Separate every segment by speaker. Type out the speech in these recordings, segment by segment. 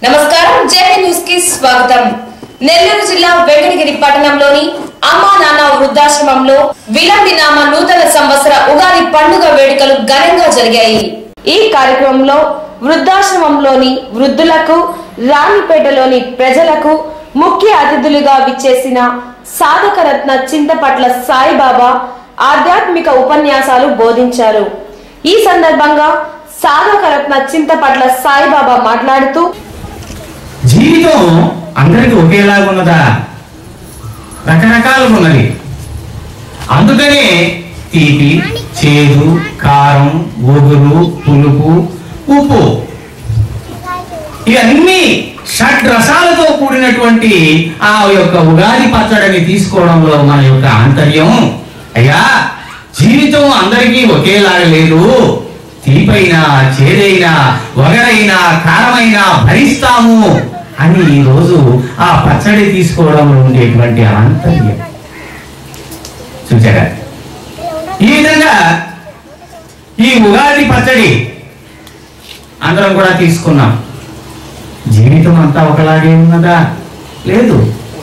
Speaker 1: నమస్కారం JP news కి స్వాగతం నెల్లూరు జిల్లా వెంకటగిరి పట్టణంలోని అమ్మా నాన్న వృద్ధాశ్రమంలో విలంబినామ నూతన సంవత్సర ఉగాది పండుగ వేడుకలు ఘనంగా జరిగాయి ఈ కార్యక్రమంలో వృద్ధాశ్రమంలోని వృద్ధులకు రాణిపేటలోని ప్రజలకు ముఖ్య అతిథులుగా విచ్చేసిన సాధకరత్న చింతపట్ల సాయిబాబా ఆధ్యాత్మిక ఉపన్యాసాలు బోధించారు ఈ సందర్భంగా సాధకరత్న చింతపట్ల సాయిబాబా మాట్లాడుతూ
Speaker 2: జీవితం అందరికి ఒకేలాగా ఉన్నదా రకరకాలుగా ఉన్నది అందుకనే తీపి చేదు కారం ఒగురు పులుపు ఉప్పు ఇవన్నీ షడ్ రసాలతో కూడినటువంటి ఆ యొక్క ఉగాది పచ్చడిని తీసుకోవడంలో మన యొక్క ఆంతర్యం అయ్యా జీవితం అందరికీ ఒకేలాగా లేదు తీపైనా చేదైనా వగరైనా కారమైనా భరిస్తాము అని ఈ రోజు ఆ పచ్చడి తీసుకోవడంలో ఉండేటువంటి ఆంతర్యం చూచారా ఈ విధంగా ఈ ఉగాది పచ్చడి అందరం కూడా తీసుకున్నాం జీవితం అంతా ఒకలాగే ఉన్నదా లేదు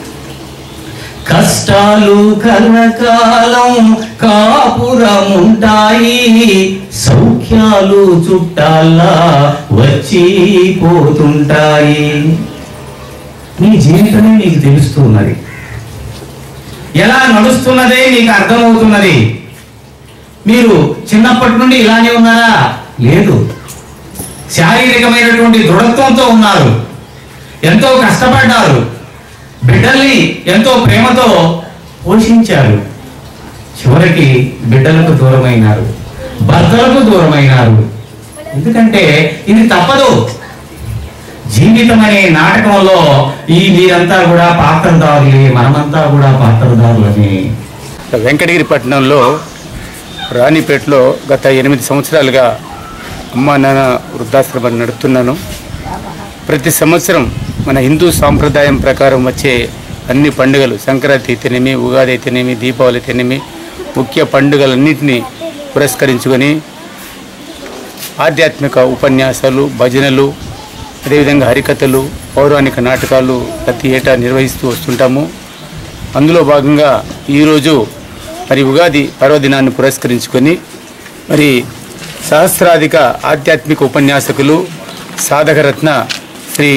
Speaker 2: కష్టాలు కలకాలం కాపురముంటాయి సౌఖ్యాలు చుట్టాలా వచ్చి పోతుంటాయి నీ జీవితమే నీకు తెలుస్తూ ఉన్నది ఎలా నడుస్తున్నదే నీకు అర్థమవుతున్నది మీరు చిన్నప్పటి నుండి ఇలానే ఉన్నారా లేదు శారీరకమైనటువంటి దృఢత్వంతో ఉన్నారు ఎంతో కష్టపడ్డారు బిడ్డల్ని ఎంతో ప్రేమతో పోషించారు చివరికి బిడ్డలకు దూరమైనారు భర్తలకు దూరమైనారు ఎందుకంటే ఇది తప్పదు జీవితం అనే నాటకంలో ఈ మీరంతా కూడా పాత్రదారులే మనమంతా కూడా పాత్రదారులని
Speaker 3: వెంకటగిరి పట్టణంలో రాణిపేటలో గత ఎనిమిది సంవత్సరాలుగా అమ్మా నాన్న వృద్ధాశ్రమాన్ని నడుపుతున్నాను ప్రతి సంవత్సరం మన హిందూ సాంప్రదాయం ప్రకారం వచ్చే అన్ని పండుగలు సంక్రాంతి అయితేనేమి ఉగాది అయితేనేమి దీపావళి అయితేనేమి ముఖ్య పండుగలన్నింటినీ పురస్కరించుకొని ఆధ్యాత్మిక ఉపన్యాసాలు భజనలు అదేవిధంగా హరికథలు పౌరాణిక నాటకాలు ప్రతి ఏటా నిర్వహిస్తూ వస్తుంటాము అందులో భాగంగా ఈరోజు మరి ఉగాది పర్వదినాన్ని పురస్కరించుకొని మరి సహస్రాధిక ఆధ్యాత్మిక ఉపన్యాసకులు సాధకరత్న శ్రీ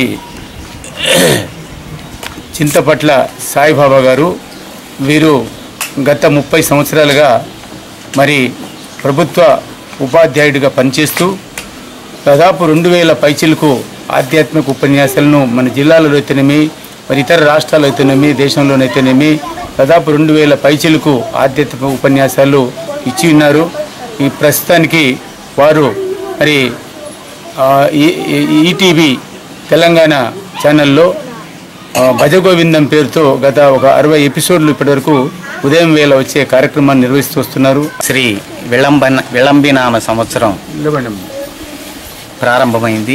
Speaker 3: చింతపట్ల సాయిబాబా గారు వీరు గత ముప్పై సంవత్సరాలుగా మరి ప్రభుత్వ ఉపాధ్యాయుడిగా పనిచేస్తూ దాదాపు రెండు వేల పైచిలకు ఆధ్యాత్మిక ఉపన్యాసాలను మన జిల్లాలో అయితేనేమి మరి ఇతర రాష్ట్రాల్లో అయితేనేమి దేశంలోనైతేనేమి దాదాపు రెండు వేల పైచిలకు ఆధ్యాత్మిక ఉపన్యాసాలు ఇచ్చి ఉన్నారు ఈ ప్రస్తుతానికి వారు మరి ఆ, ఈ- ఈ- ఈటీవీ తెలంగాణ ఛానల్లో ఆ, భజగోవిందం పేరుతో గత ఒక అరవై ఎపిసోడ్లు ఇప్పటివరకు ఉదయం వేళ వచ్చే కార్యక్రమాన్ని నిర్వహిస్తూ వస్తున్నారు
Speaker 4: శ్రీ విళంబన విళంబినామ సంవత్సరం
Speaker 3: నిలబడండి.
Speaker 4: ప్రారంభమైంది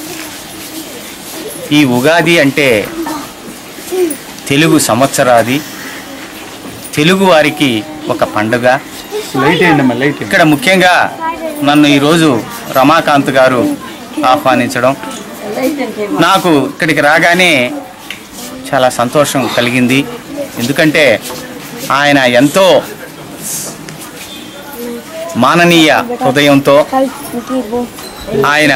Speaker 4: ఈ ఉగాది అంటే తెలుగు సంవత్సరాది తెలుగు వారికి ఒక పండుగ
Speaker 3: లైట్ వేయండి అమ్మా, లైట్ వేయండి.
Speaker 4: ఇక్కడ ముఖ్యంగా నన్ను ఈరోజు రమాకాంత్ గారు ఆహ్వానించడం నాకు ఇక్కడికి రాగానే చాలా సంతోషం కలిగింది ఎందుకంటే ఆయన ఎంతో మాననీయ హృదయంతో ఆయన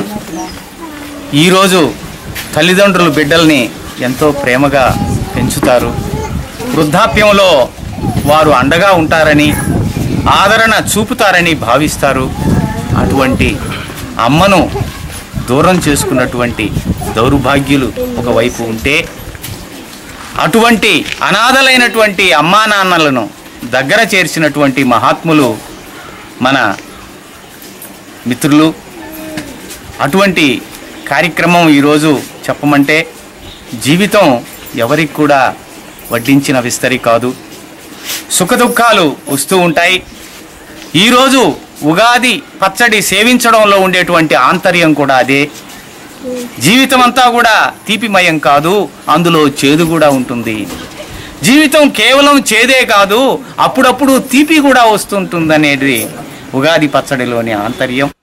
Speaker 4: ఈరోజు తల్లిదండ్రులు బిడ్డల్ని ఎంతో ప్రేమగా పెంచుతారు వృద్ధాప్యంలో వారు అండగా ఉంటారని ఆదరణ చూపుతారని భావిస్తారు అటువంటి అమ్మను దూరం చేసుకున్నటువంటి దౌర్భాగ్యులు ఒకవైపు ఉంటే అటువంటి అనాథలైనటువంటి అమ్మా నాన్నలను దగ్గర చేర్చినటువంటి మహాత్ములు మన మిత్రులు అటువంటి కార్యక్రమం ఈరోజు చెప్పమంటే జీవితం ఎవరికి కూడా వడ్డించిన విస్తరి కాదు సుఖదుఖాలు వస్తూ ఉంటాయి ఈరోజు ఉగాది పచ్చడి సేవించడంలో ఉండేటువంటి ఆంతర్యం కూడా అదే జీవితం అంతా కూడా తీపిమయం కాదు అందులో చేదు కూడా ఉంటుంది జీవితం కేవలం చేదే కాదు అప్పుడప్పుడు తీపి కూడా వస్తుంటుందనేది ఉగాది పచ్చడిలోని ఆంతర్యం